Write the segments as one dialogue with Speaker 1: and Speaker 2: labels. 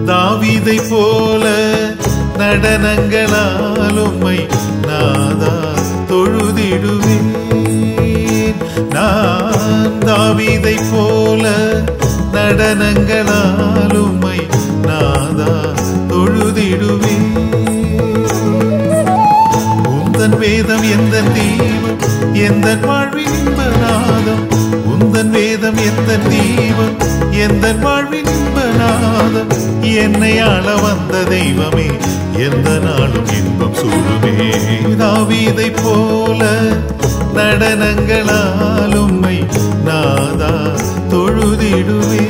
Speaker 1: தாவீதை போல நடனங்களால் உம்மை நாதா தொழுதிடுவேன் நான் தாவீதை போல நடனங்களால் உம்மை நாதா தொழுதிடுவேன் உந்தன் வேதம் எந்த தீபம் எந்த வாழ்வின் இன்பநாதம் உந்தன் வேதம் எந்த தீபம் எந்த வாழ்வின் இன்பநாதம் என்னை ஆள வந்த தெய்வமே எந்த நாளும் இன்பம் சூடுமே தாவீதை போல நடனங்களால் உம்மை நாதா தொழுதிடுவே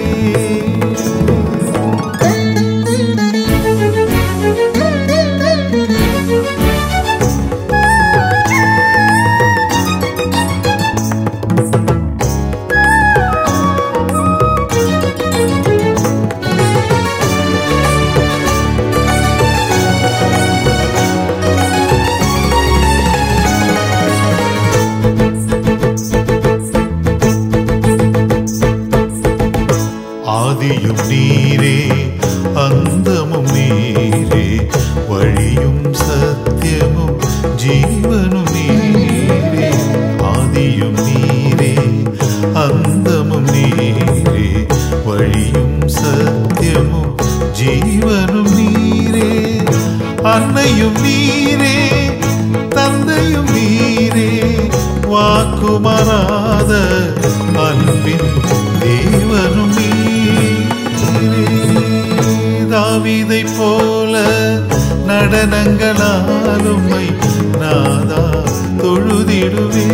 Speaker 1: ஆதியும் நீரே அந்தமும் நீரே வழியும் சத்தியமும் ஜீவனும் நீரே ஆதியும் நீரே அந்தமும் நீரே வழியும் சத்தியமும் ஜீவனும் நீரே அன்னையும் நீரே தந்தையும் நீரே வாக்குமராத அன்பின் தேவனும் நீரே தாவீதை போல நடனங்களால் உம்மை நாதா தொழுதிடுவே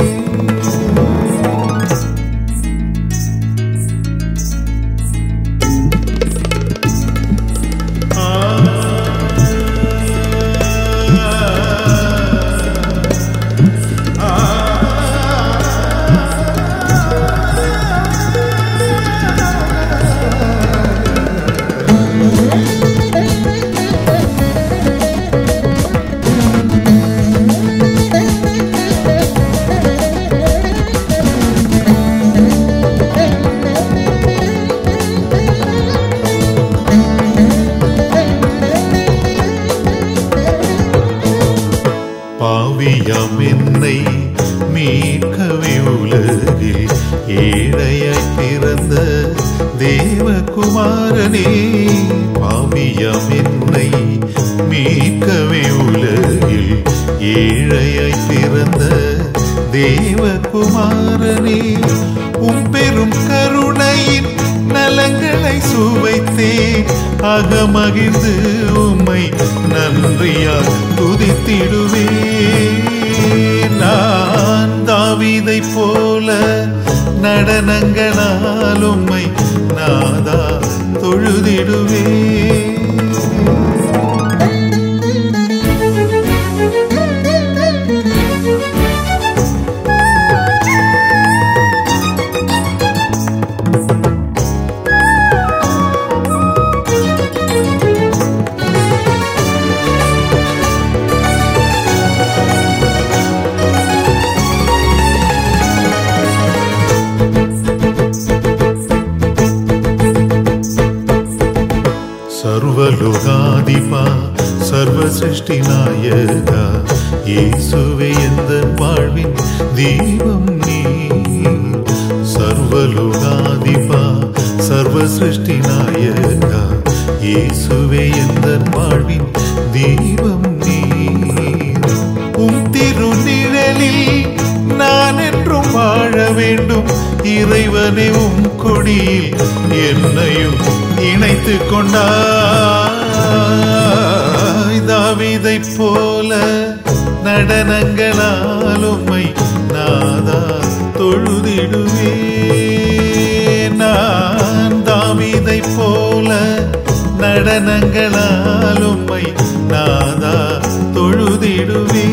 Speaker 1: பாவியாம் என்னை மீட்கவே உலகில் ஏழையாய் பிறந்த தேவகுமாரனே பாவியாம் என்னை மீட்கவே உலகில் ஏழையாய் பிறந்த தேவகுமாரனே உம் பெரும் கருணையின் நலங்களை சுவைத்தே அகமகிழ்ந்து உம்மை நன்றியால் துதித்திடுவே நான் தாவீதை போல நடனங்களால் உம்மை நாதா தொழுதிடுவே சர்வலோகாதிபா சர்வ சிருஷ்டி நாயகா இயேசுவே எந்த வாழ்வின் தீபம் நீ சர்வலோகாதிபா சர்வ சிருஷ்டி நாயகா இயேசுவே எந்த வாழ்வின் தீபம் நீ உம் திருநிழலில் நான் என்றும் வாழ வேண்டும் இறைவனே உம் கொடியில் என்னையும் இணைத்து கொண்டாய் தாவீதை போல நடனங்களால் உம்மை நாதா தொழுதிடுவே நான் தாவீதை போல நடனங்களால் உம்மை நாதா தொழுதிடுவே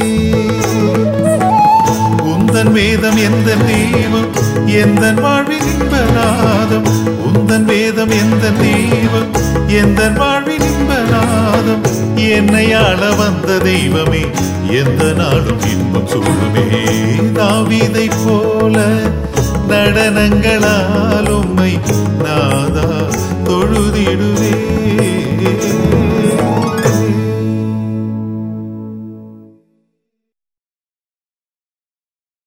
Speaker 1: உந்தன் வேதம் எந்த தெய்வம் எந்த வாழ்வின் இன்பநாதம் உந்தன் வேதம் எந்த தெய்வம் எந்த வாழ்வின் இன்பநாதம் என்னை ஆள வந்த தெய்வமே எந்த நாளும் இன்பம் சூடுமே தாவீதை போல நடனங்களால் உம்மை